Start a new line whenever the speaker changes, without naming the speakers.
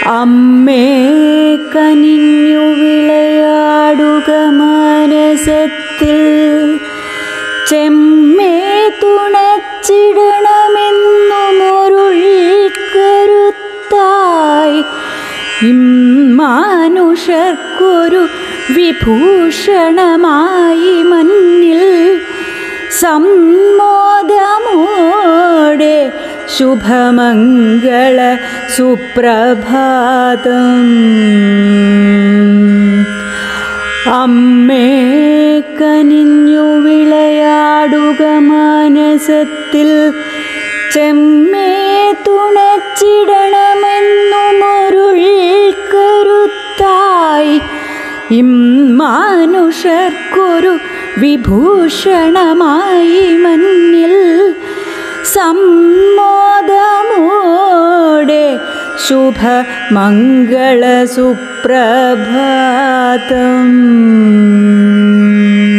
അമ്മേ കനിഞ്ഞു വിളയാടുക മനസത്തിൽ ചെമ്മേ തുണച്ചിടണമെന്നുമൊരുൾക്കരുത്തായി ഇമ്മാനുഷർക്കൊരു വിഭൂഷണമായി മഞ്ഞിൽ സമ്മോദമോടെ ശുഭമംഗള സുപ്രഭാതം അമ്മേ കനിഞ്ഞു വിളയാടുക മാനസത്തിൽ ചെമ്മേ തുണച്ചിടണമെന്നുമൊരുൾക്കരുത്തായി ഇമ്മാനുഷർക്കൊരു വിഭൂഷണമായി മഞ്ഞിൽ സമ്മോദമോടെ ശുഭ മംഗള സുപ്രഭാതം